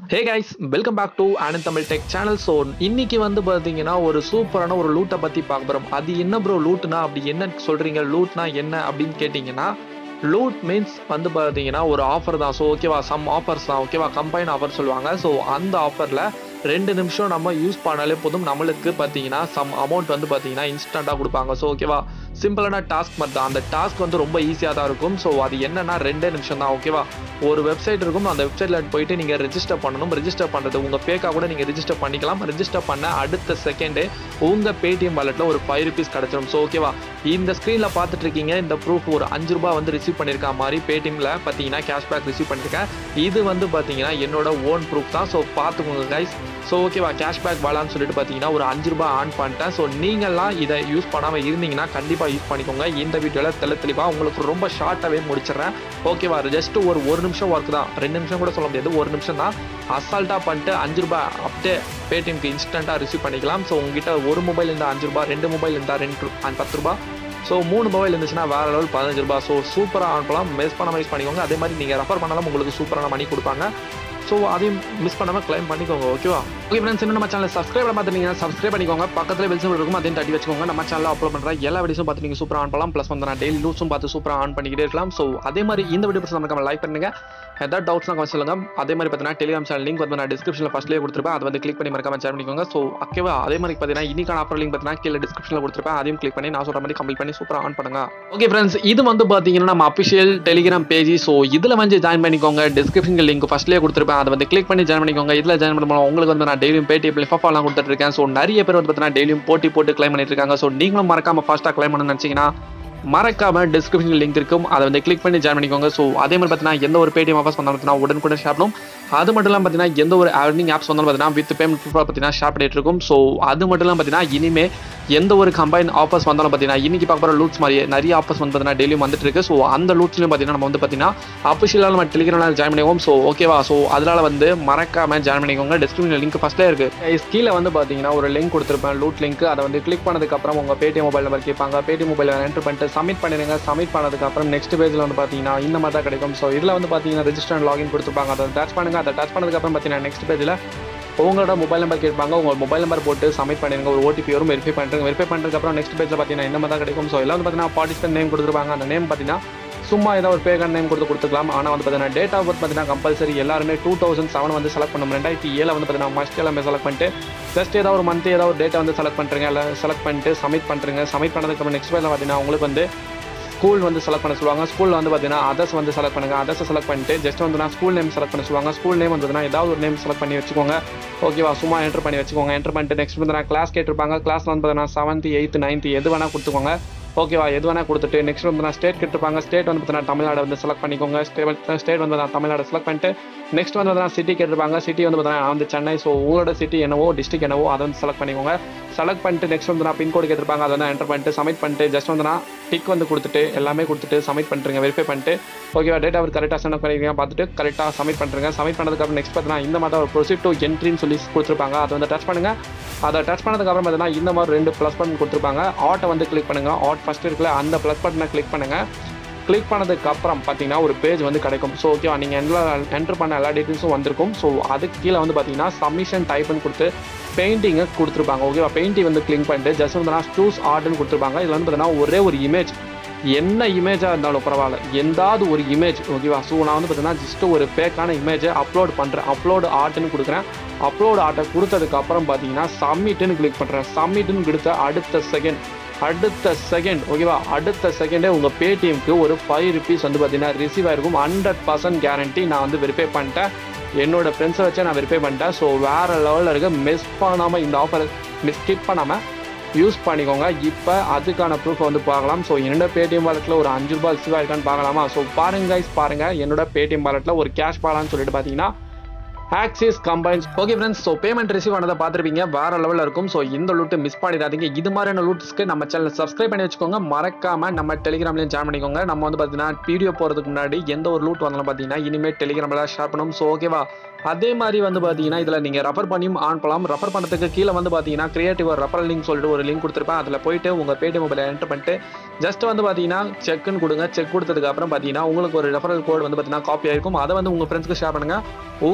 Hey guys welcome back to Anand Tamil tech channel so இன்னைக்கு வந்து பார்த்தீங்கன்னா ஒரு சூப்பரான ஒரு லூட்டை பற்றி பார்க்க போகிறோம் அது என்ன ப்ரோ லூட்னா அப்படி என்ன சொல்கிறீங்க லூட்னா என்ன அப்படின்னு கேட்டிங்கன்னா லூட் மீன்ஸ் வந்து பார்த்தீங்கன்னா ஒரு ஆஃபர் தான் ஸோ ஓகேவா சம் ஆஃபர்ஸ் தான் ஓகேவா கம்பைன் ஆஃபர் சொல்லுவாங்க ஸோ அந்த ஆஃபரில் ரெண்டு நிமிஷம் நம்ம யூஸ் பண்ணாலே போதும் நம்மளுக்கு பார்த்தீங்கன்னா சம் அமௌண்ட் வந்து பார்த்தீங்கன்னா இன்ஸ்டண்ட்டாக கொடுப்பாங்க ஸோ ஓகேவா சிம்பிளான டாஸ்க் மாதிரி தான் அந்த டாஸ்க் வந்து ரொம்ப ஈஸியாக தான் இருக்கும் ஸோ அது என்னன்னா ரெண்டே நிமிஷம் தான் ஓகேவா ஒரு வெப்சைட் இருக்கும் அந்த வெப்சைட்டில் போயிட்டு நீங்கள் ரெஜிஸ்டர் பண்ணணும் ரெஜிஸ்டர் பண்ணுறது உங்கள் ஃபேக்காக கூட நீங்கள் ரெஜிஸ்டர் பண்ணிக்கலாம் ரெஜிஸ்டர் பண்ண அடுத்த செகண்டே உங்கள் பேடிஎம் வாலெட்டில் ஒரு ஃபைவ் ருபீஸ் கிடச்சிடும் ஸோ ஓகேவா இந்த ஸ்க்ரீனில் பார்த்துட்டு இருக்கீங்க இந்த ப்ரூஃப் ஒரு அஞ்சு ரூபாய் வந்து ரிசீவ் பண்ணியிருக்க மாதிரி பேடிஎம்ல பார்த்தீங்கன்னா கேஷ்பேக் ரிசீவ் பண்ணியிருக்கேன் இது வந்து பார்த்தீங்கன்னா என்னோட ஓன் ப்ரூஃப் தான் ஸோ பார்த்துக்கோங்க கைஸ் ஸோ ஓகேவா கேஷ்பேக் வாலான்னு சொல்லிட்டு பார்த்தீங்கன்னா ஒரு அஞ்சு ரூபாய் ஆன் பண்ணிட்டேன் ஸோ நீங்கள்லாம் இதை யூஸ் பண்ணாமல் இருந்தீங்கன்னா கண்டிப்பாக யூஸ் பண்ணிக்கோங்க இந்த வீடியோவில் தெளி தெளிவாக உங்களுக்கு ரொம்ப ஷார்ட்டாகவே முடிச்சிடுறேன் ஓகேவா ஜஸ்ட் ஒரு ஒரு நிமிஷம் ஒர்க் தான் ரெண்டு நிமிஷம் கூட சொல்ல முடியாது ஒரு நிமிஷம் தான் அசால்ட்டாக பண்ணிட்டு அஞ்சு ரூபாய் அப்படியே பேடிஎம்க்கு இன்ஸ்டண்ட்டாக ரிசீவ் பண்ணிக்கலாம் ஸோ உங்ககிட்ட ஒரு மொபைல் இருந்தால் அஞ்சு ரூபாய் ரெண்டு மொபைல் இருந்தால் ரெண்டு ரூ- அஹ் பத்து ரூபாய் ஸோ மூணு மொபைல் இருந்துச்சுன்னா வேற லெவல் பதினஞ்சு ரூபாய் ஸோ சூப்பராக அனுப்பலாம் மிஸ் பண்ணாமல் யூஸ் பண்ணிக்கோங்க அதே மாதிரி நீங்கள் ரெஃபர் பண்ணாலும் உங்களுக்கு சூப்பரான மணி கொடுப்பாங்க ஸோ அதையும் மிஸ் பண்ணாமல் கிளைம் பண்ணிக்கோங்க ஓகேவா ஓகே ஃப்ரெண்ட்ஸ் இன்னும் நம்ம சேனல் சப்ஸ்கிரைப் பண்ண பார்த்துட்டீங்கன்னா சப்ஸ்கிரைப் பண்ணிக்கோங்க பக்கத்தில் பெல் சிம்பிள் இருக்கும் அதையும் தட்டி வச்சுக்கோங்க நம்ம சேனலில் அப்லோட் பண்ணுற எல்லா வீடியோஸும் பார்த்து நீங்கள் சூப்பராக ஆன் பண்ணலாம் ப்ளஸ் வந்து நான் டெய்லி லூஸும் பார்த்து சூப்பராக ஆன் பண்ணிக்கிட்டே இருக்கலாம் ஸோ அதே மாதிரி இந்த வீடியோ பற்றி நம்ம லைக் பண்ணுங்க ஏதாவது டவுட்ஸ்லாம் கொஞ்சம் சொல்லுங்க அதே மாதிரி பார்த்தீங்கன்னா டெலிகிராம் சேனல் லிங்க் வந்து நான் டிஸ்கிரிப்ஷனில் ஃபஸ்ட்லேயே கொடுத்துருப்பேன் அதை வந்து கிளிக் பண்ணி மறக்காம ஷேர் பண்ணிக்கோங்க ஸோ ஓகேவா அதே மாதிரி பார்த்தீங்கன்னா இன்னைக்கான ஆஃபர் லிங்க் பார்த்தீங்கன்னா கீழே டிஸ்கிரிப்ஷனில் கொடுத்துருப்பேன் அதையும் கிளிக் பண்ணி நான் சொல்கிற மாதிரி கம்ப்ளீட் பண்ணி சூப்பராக ஆன் பண்ணுங்க ஓகே ஃப்ரெண்ட்ஸ் இது வந்து பார்த்தீங்கன்னா நம்ம அஃபிஷியல் டெலிகிராம் பேஜ் ஸோ இதில் வந்து ஜாயின் பண்ணிக்கோங்க டிஸ்கிரிப்ஷன் லிங்க் ஃபஸ்ட்லேயே கொடுத்துருப்பேன் அதை வந்து கிளிக் பண்ணி ஜாயின் பண்ணிக்கோங்க இதில் ஜாயின் பண்ணும்போது உங்களுக்கு வந்து நான் டெய்லியும் பேடி லிஃபாஃபாலாம் கொடுத்துட்டு இருக்கேன் ஸோ நிறைய பேர் வந்து பார்த்தீங்கன்னா டெய்லியும் போட்டி போட்டு கிளைம் பண்ணிட்டு இருக்காங்க ஸோ நீங்களும் மறக்காம ஃபாஸ்ட்டாக கிளைம் பண்ணணும்னு நினச்சிங்கன்னா மறக்காம டிஸ்கிரிப்ஷன் லிங்க் இருக்கும் அதை வந்து கிளிக் பண்ணி ஜாயின் பண்ணிக்கோங்க ஸோ அதே மாதிரி பார்த்தீங்கன்னா எந்த ஒரு பேடிஎம் ஆஃபர்ஸ் வந்தாலும் பார்த்தீங்கன்னா உடனுக்குடன் ஷேர் பண்ணும் அது மட்டும் இல்லாமல் பார்த்தீங்கன்னா எந்த ஒரு ஏர்னிங் ஆப்ஸ் வந்தாலும் பார்த்தீங்கன்னா வித் பேமெண்ட் பார்த்தீங்கன்னா ஷேர் பண்ணிட்டு இருக்கும் ஸோ அது மட்டும் இல்லாமல் பார்த்தீங்கன்னா இனிமே எந்த ஒரு கம்பைன் ஆஃபர்ஸ் வந்தாலும் பார்த்தீங்கன்னா இன்னைக்கு பார்க்க போகிற லூட்ஸ் மாதிரி நிறைய ஆஃபர்ஸ் வந்து பார்த்தீங்கன்னா டெய்லியும் வந்துட்டு இருக்கு ஸோ அந்த லூட்ஸ்லையும் பார்த்தீங்கன்னா நம்ம வந்து பார்த்தீங்கன்னா அஃபிஷியலாக நம்ம டெலிகிராமில் ஜாயின் பண்ணிக்குவோம் ஸோ ஓகேவா ஸோ அதனால வந்து மறக்காம ஜாயின் பண்ணிக்கோங்க டிஸ்கிரிப்ஷன் லிங்க் ஃபஸ்ட்டே இருக்கு Guys, கீழே வந்து பார்த்தீங்கன்னா ஒரு லிங்க் கொடுத்துருப்பேன் லூட் லிங்க் அதை வந்து கிளிக் பண்ணதுக்கப்புறம் உங்கள் பேடிஎம் மொபைல் நம்பர் கேட்பாங்க பேடிஎம் மொபைல் என்டர் பண்ணிட்டு சப்மிட் பண்ணிடுங்க சப்மிட் பண்ணதுக்கப்புறம் நெக்ஸ்ட் பேஜில் வந்து பார்த்தீங்கன்னா இந்த மாதிரி தான் கிடைக்கும் ஸோ இதில் வந்து பார்த்தீங்கன்னா ரெஜிஸ்டர் லாகின் கொடுத்துருப்பாங்க அதை டச் பண்ணுங்க அதை டச் பண்ணதுக்கப்புறம் பார்த்தீங்கன்னா நெக்ஸ்ட் பேஜில் உங்களோட மொபைல் நம்பர் கேட்பாங்க உங்கள் மொபைல் நம்பர் போட்டு சப்மிட் பண்ணிருங்க ஒரு ஓடிபி வரும் வெரிஃபை பண்ணுறங்க வெரிஃபை பண்ணுறதுக்கப்புறம் நெக்ஸ்ட் பேஜில் பார்த்தீங்கன்னா இந்த மாதிரி தான் கிடைக்கும் ஸோ எல்லாம் வந்து பார்த்தீங்கன்னா பார்ட்டிசிபென்ட் நேம் கொடுத்துருப்பாங்க அந்த நேம் பார்த்தீங்கன்னா சும்மா ஏதாவது ஒரு பேகன் நேம் கொடுத்து கொடுத்துக்கலாம் ஆனால் வந்து பார்த்தீங்கன்னா டேட் ஆஃப் பர்த் பார்த்தீங்கன்னா கம்பல்சரி எல்லாருமே டூ தௌசண்ட் செவன் வந்து செலக்ட் பண்ணணும் ரெண்டாயிரத்தி ஏழு வந்து பார்த்தீங்கன்னா மஸ்ட் எல்லாமே செலக்ட் பண்ணிட்டு ஜஸ்ட் ஏதாவது ஒரு மந்த் ஏதாவது ஒரு டேட்டை வந்து செலக்ட் பண்ணுறீங்க இல்லை செலக்ட் பண்ணிட்டு சப்மிட் பண்ணுறீங்க சப்மிட் பண்ணதுக்கப்புறம் நெக்ஸ்ட் பேஜில் பார்த்தீங்கன்னா உங்களுக்கு வந்து ஸ்கூல் வந்து செலக்ட் பண்ண சொல்லுவாங்க ஸ்கூலில் வந்து பார்த்தீங்கன்னா அதர்ஸ் வந்து செலக்ட் பண்ணுங்க அதர்ஸ் செலக்ட் பண்ணிட்டு ஜஸ்ட் வந்து நான் ஸ்கூல் நேம் செலக்ட் பண்ண சொல்லுவாங்க ஸ்கூல் நேம் வந்து ஏதாவது ஒரு நேம் செலக்ட் பண்ணி வச்சுக்கோங்க ஓகேவா சும்மா என்டர் பண்ணி வச்சுக்கோங்க என்டர் பண்ணிட்டு நெக்ஸ்ட் வந்து நான் கிளாஸ் கேட்டிருப்பாங்க கிளாஸ் வந்து பார்த்தீங்கன்னா செவன்த் எயித்து நைன்த் எது வேணால் கொடுத்துக்கோங்க ஓகேவா எது வேணால் கொடுத்துட்டு நெக்ஸ்ட் வந்து நான் ஸ்டேட் கேட்டிருப்பாங்க ஸ்டேட் வந்து பார்த்தீங்கன்னா தமிழ்நாடு வந்து செலக்ட் பண்ணிக்கோங்க ஸ்டேட் ஸ்டேட் வந்து நான் தமிழ்நாடு செலக்ட் பண்ணிட்டு நெக்ஸ்ட் வந்து நான் சிட்டி கேட்டிருப்பாங்க சிட்டி வந்து பார்த்தீங்கன்னா வந்து சென்னை ஸோ உங்களோட சிட்டி என்னவோ டிஸ்ட்ரிக் என்னவோ அதை வந்து செலக்ட் பண்ணிக்கோங்க செலக்ட் பண்ணிட்டு நெக்ஸ்ட் வந்து நான் பின்கோடு கேட்டிருப்பாங்க அதை வந்து என்டர் பண்ணிட்டு சப்மிட் பண்ணிட்டு ஜஸ்ட் வந்து நான் டிக் வந்து கொடுத்துட்டு எல்லாமே கொடுத்துட்டு சப்மிட் பண்ணுறீங்க வெரிஃபை பண்ணிட்டு ஓகேவா டேட் அவர் கரெக்டாக சென்ட் பண்ணிருக்கீங்க பார்த்துட்டு கரெக்டாக சப்மிட் பண்ணுறீங்க சப்மிட் பண்ணதுக்கப்புறம் நெக்ஸ்ட் பார்த்தீங்கன்னா இந்த மாதிரி ஒரு ப்ரொசீட் டு என்ட்ரின்னு சொல்லி கொடுத்துருப்பாங்க அதை வந்து டச் பண்ணுங்க அதை டச் பண்ணதுக்கப்புறம் பார்த்தீங்கன்னா இந்த மாதிரி ரெண்டு ப்ளஸ் பட்டன் கொடுத்துருப்பாங்க ஆட்டை வந்து கிளிக் பண்ணுங்க ஆட் ஃபர்ஸ்ட் இருக்குல்ல அந்த ப்ளஸ் பட்டனை கிளிக் பண்ணுங்க கிளிக் பண்ணதுக்கு அப்புறம் பார்த்தீங்கன்னா ஒரு பேஜ் வந்து கிடைக்கும் ஸோ ஓகேவா நீங்கள் எல்லா என்டர் பண்ண எல்லா டீட்டெயில்ஸும் வந்திருக்கும் ஸோ அதுக்கு கீழே வந்து பார்த்தீங்கன்னா சப்மிஷன் டைப்னு கொடுத்து பெயிண்டிங்கை கொடுத்துருப்பாங்க ஓகேவா பெயிண்டிங் வந்து கிளிக் பண்ணிட்டு ஜஸ்ட் வந்து நான் சூஸ் ஆர்ட்னு கொடுத்துருப்பாங்க இதில் வந்து பார்த்தீங்கன்னா ஒரே ஒரு இமேஜ் என்ன இமேஜாக இருந்தாலும் பரவாயில்ல எந்தாவது ஒரு இமேஜ் ஓகேவா ஸோ நான் வந்து பார்த்தீங்கன்னா ஜஸ்ட் ஒரு ஃபேக்கான இமேஜை அப்லோட் பண்ணுறேன் அப்லோடு ஆர்ட்னு கொடுக்குறேன் அப்லோடு ஆர்ட்டை கொடுத்ததுக்கு அப்புறம் பார்த்தீங்கன்னா சப்மிட்னு கிளிக் பண்ணுறேன் சப்மிட்னு கொடுத்த அடுத்த செகண்ட் அடுத்த செகண்ட் ஓகேவா அடுத்த செகண்டே உங்கள் பேடிஎம்க்கு ஒரு ஃபைவ் ருபீஸ் வந்து பார்த்தீங்கன்னா ரிசீவ் ஆயிருக்கும் ஹண்ட்ரட் பர்சன்ட் கேரண்டி நான் வந்து வெரிஃபை பண்ணிட்டேன் என்னோட ஃப்ரெண்ட்ஸை வச்சு நான் வெரிஃபை பண்ணிட்டேன் ஸோ வேறு லெவலில் இருக்க மிஸ் பண்ணாமல் இந்த ஆஃபர் மிஸ் ஸ்கிப் பண்ணாமல் யூஸ் பண்ணிக்கோங்க இப்போ அதுக்கான ப்ரூஃப் வந்து பார்க்கலாம் ஸோ என்னோட பேடிஎம் வாலெட்டில் ஒரு அஞ்சு ரூபாய் ரிசீவ் ஆயிருக்கான்னு பார்க்கலாமா ஸோ பாருங்க guys பாருங்க என்னோட பேடிஎம் வாலெட்டில் ஒரு கேஷ் பாலான்னு சொல்லிட்டு பார்த்தீங்கன்னா Axis combines okay friends so payment receive ஆனதை பார்த்துருப்பீங்க வேற லெவலில் இருக்கும் ஸோ இந்த லூட்டு மிஸ் பண்ணிடாதீங்க இது மாதிரியான லூட்ஸ்க்கு நம்ம சேனல் சப்ஸ்கிரைப் பண்ணி வச்சுக்கோங்க மறக்காம நம்ம டெலிகிராம்லையும் ஜாயின் பண்ணிக்கோங்க நம்ம வந்து பார்த்தீங்கன்னா வீடியோ போகிறதுக்கு முன்னாடி எந்த ஒரு லூட் வந்தாலும் பார்த்தீங்கன்னா இனிமேல் டெலிகிராமில் ஷேர் பண்ணணும் ஸோ ஓகேவா அதே மாதிரி வந்து பார்த்தீங்கன்னா இதில் நீங்கள் ரெஃபர் பண்ணியும் ஆன் பண்ணலாம் ரெஃபர் பண்ணுறதுக்கு கீழே வந்து பார்த்தீங்கன்னா கிரியேட்டிவ் ரெஃபரல் லிங்க் சொல்லிட்டு ஒரு லிங்க் கொடுத்துருப்பேன் அதில் போயிட்டு உங்கள் பேடிஎம் மொபைலை என்டர் பண்ணிட்டு ஜஸ்ட் வந்து பார்த்தீங்கன்னா செக்னு கொடுங்க செக் கொடுத்ததுக்கு அப்புறம் பார்த்தீங்கன்னா உங்களுக்கு ஒரு ரெஃபரல் கோட் வந்து பார்த்தீங்கன்னா காப்பி ஆயிருக்கும் அதை வந்து உங்கள் ஃப்ரெண்ட்ஸ்க்கு ஷேர் பண்ணுங்கள் உங்கள் ஃப்ரெண்ட்ஸ்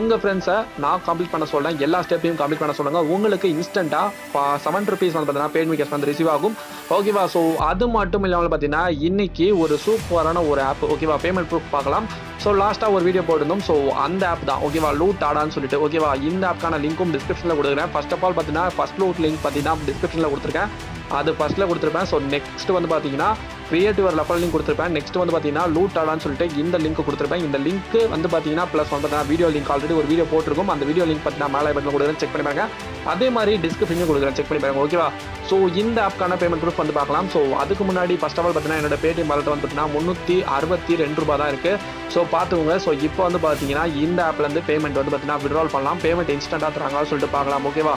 செட்டிங்ஸை நான் கம்ப்ளீட் பண்ண சொல்றேன் எல்லா ஸ்டெப்பையும் கம்ப்ளீட் பண்ண சொல்லுங்க உங்களுக்கு இன்ஸ்டன்ட்டாக செவன் ருபீஸ் வந்து பார்த்தீங்கன்னா பேட் மீக்கர்ஸ் வந்து ரிசீவ் ஆகும் ஓகேவா ஸோ அது மட்டும் இல்லாமல் பார்த்தீங்கன்னா இன்னைக்கு ஒரு சூப்பரான ஒரு ஆப் ஓகேவா பேமெண்ட் ப்ரூஃப் பார்க்கலாம் ஸோ லாஸ்ட்டாக ஒரு வீடியோ போட்டிருந்தோம் ஸோ அந்த ஆப் தான் ஓகேவா லூட் ஆடான்னு சொல்லிட்டு ஓகேவா இந்த ஆப்க்கான லிங்க்கும் டிஸ்கிரிப்ஷனில் கொடுக்குறேன் ஃபர்ஸ்ட் ஆஃப் ஆல் பார்த்தீங்கன்னா ஃபர்ஸ்ட் லூட் லிங்க் பார்த்தீங்கன்னா டிஸ்கிரிப்ஷனில் கொடுத்துருக்கேன் அது ஃபர்ஸ்ட்டில் கொடுத்துருப்பேன் ஸோ நெக்ஸ்ட் வந்து பார்த்தீங்கன்னா கிரியேட்டிவ் ஒரு லெஃப்ட் லிங்க் கொடுத்துருப்பேன் நெக்ஸ்ட் வந்து பார்த்தீங்கன்னா லூட் ஆடான்னு சொல்லிட்டு இந்த லிங்க் கொடுத்துருப்பேன் இந்த லிங்க் வந்து பார்த்தீங்கன்னா ப்ளஸ் வந்து பார்த்தீங்கன்னா வீடியோ லிங்க் ஆல்ரெடி ஒரு வீடியோ போட்டிருக்கும் அந்த வீடியோ லிங்க் பார்த்தீங்கன்னா மேலே பட்டன் கொடுக்குறேன் செக் பண்ணி பாருங்க அதே மாதிரி டிஸ்கிரிப்ஷனும் கொடுக்குறேன் செக் பண்ணி பாருங்க ஓகேவா ஸோ இந்த ஆப்க்கான பேமெண்ட் ப்ரூஃப் வந்து பார்க்கலாம் ஸோ அதுக்கு முன்னாடி ஃபர்ஸ்ட் ஆஃப் ஆல் பார்த்தீங்கன்னா என்னோட பேடிஎம் வாலெட் வந்து பார்த்தீங்கன்னா முந்நூற்றி அறுபத்தி ரெண்டு ரூபா தான் இருக்குது ஸோ பார்த்துக்கோங்க ஸோ இப்போ வந்து பார்த்தீங்கன்னா இந்த ஆப்லேருந்து பேமெண்ட் வந்து பார்த்தீங்கன்னா விட்ரால் பண்ணலாம் பேமெண்ட் இன்ஸ்டண்ட்டாக தராங்களா சொல்லிட்டு பார்க்கலாம் ஓகேவா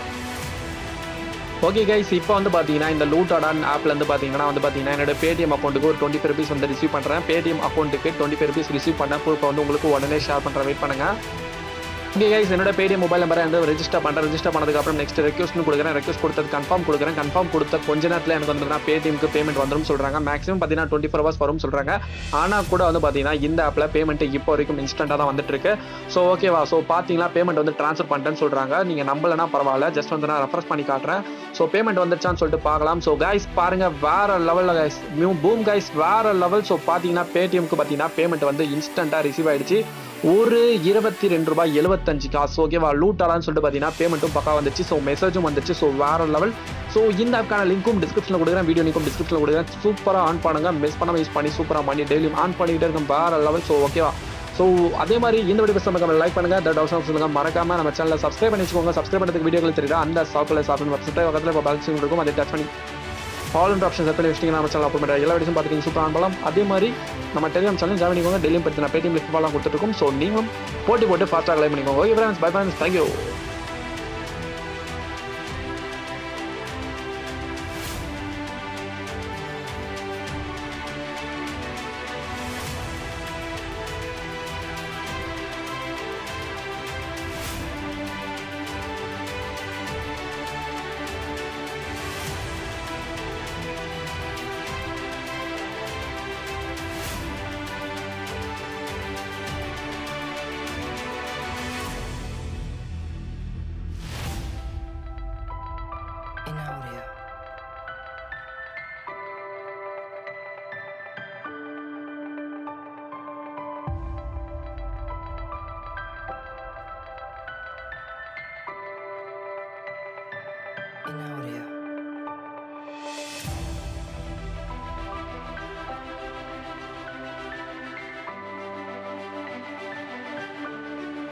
ஓகே கைஸ் இப்போ வந்து பார்த்தீங்கன்னா இந்த லூட் அடான் ஆப்லேருந்து பார்த்தீங்கன்னா வந்து பார்த்தீங்கன்னா என்னோட பேடிஎம் அக்கௌண்ட்டுக்கு ஒரு டுவெண்ட்டி ஃபைவ் ருபீஸ் வந்து ரிசீவ் பண்ணுறேன் பேடிஎம் அக்கௌண்ட்டுக்கு டுவெண்ட்டி ஃபைவ் ருபீஸ் ரிசீவ் பண்ண ப்ரூஃப் வந்து உங்களுக்கு உடனே ஷேர் பண்ணுறேன் வெயிட் பண்ணுங்க ஓகே கைஸ் என்னோட பேடிஎம் மொபைல் நம்பரை வந்து ரெஜிஸ்டர் பண்ணுறேன் ரெஜிஸ்டர் பண்ணதுக்கப்புறம் நெக்ஸ்ட் ரெக்வஸ்ட்னு கொடுக்குறேன் ரெக்வஸ்ட் கொடுத்தது கன்ஃபார்ம் கொடுக்குறேன் கன்ஃபார்ம் கொடுத்த கொஞ்ச நேரத்தில் எனக்கு வந்து பார்த்தீங்கன்னா பேடிஎம்க்கு பேமெண்ட் வந்துடும் சொல்கிறாங்க மேக்ஸிமம் பார்த்தீங்கன்னா டுவெண்ட்டி ஃபோர் ஹவர்ஸ் வரும் சொல்கிறாங்க ஆனால் கூட வந்து பார்த்தீங்கன்னா இந்த ஆப்பில் பேமெண்ட் இப்போ வரைக்கும் இன்ஸ்டண்ட்டாக தான் வந்துட்டு இருக்கு ஸோ ஓகேவா ஸோ பார்த்தீங்கன்னா பேமெண்ட் வந்து ட்ரான்ஸ்ஃபர் பண்ணிட்டேன்னு சொல்கிறாங்க நீங்கள் நம்பலனா பரவாயில்ல ஜஸ்ட் வந்து நான் ரெஃபரன்ஸ் பண்ணி காட்டுறேன் ஸோ பேமெண்ட் வந்துருச்சான்னு சொல்லிட்டு பார்க்கலாம் ஸோ கைஸ் பாருங்க வேற லெவலில் கைஸ் மியூ பூம் கைஸ் வேற லெவல் ஸோ பார்த்தீங்கன்னா பேடிஎம்க்கு பார்த்தீங்கன்னா பேமெண்ட் வந்து இன்ஸ்டண்ட்டாக ரிசீவ் ஆயிடுச்சு ஒரு இருபத்தி ரெண்டு ரூபாய் எழுபத்தஞ்சு காசு ஓகேவா லூட் ஆலான்னு சொல்லிட்டு பார்த்தீங்கன்னா பேமெண்ட்டும் பக்கா வந்துச்சு ஸோ மெசேஜும் வந்துச்சு ஸோ வேற லெவல் ஸோ இந்த ஆப்க்கான லிங்க்கும் டிஸ்கிரிப்ஷனில் கொடுக்குறேன் வீடியோ லிங்க்கும் டிஸ்கிரிப்ஷனில் கொடுக்குறேன் சூப்பராக ஆன் பண்ணுங்க மிஸ் பண்ணாம யூஸ் பண்ணி சூப்பராக பண்ணி டெய்லியும் ஆன் பண்ணிக்கிட்டே இருக்கும் வேற லெவல் ஸோ ஓகேவா ஸோ அதே மாதிரி இந்த வீடியோ பஸ் நம்ம லைக் பண்ணுங்க தட் அவசரம் சொல்லுங்க மறக்காம நம்ம சேனலை சப்ஸ்கிரைப் பண்ணி வச்சுக்கோங்க சப்ஸ்கிரைப் பண்ணுறதுக்கு வீடியோக்கள் தெரியுதா அந்த சாப்பில் சாப்பிட்டு சப்ஸ்கிரைப் பக்கத்தில் இப்போ பேலன்ஸ் இருக்கும் அதை டச் பண்ணி ஆல் அண்ட் ஆப்ஷன் செட் பண்ணி வச்சிட்டிங்கன்னா நம்ம சேனல் அப்லோட் பண்ணுற எல்லா வீடியோஸும் பார்த்துக்கிங்க சூப்பராக பண்ணலாம் அதே மாதிரி நம்ம டெலிகிராம் சேனல் ஜாயின் பண்ணிக்கோங்க டெய்லியும் பற்றி நான் பேடிஎம் லிஸ்ட் ஃபாலாம் கொடுத்துருக்கோம் ஸோ நீங்களும் போட்டி போட்டு ஃபாஸ்ட்டாக லைக் பண்ணிக்கோங்க okay friends bye friends thank you in audio. In audio.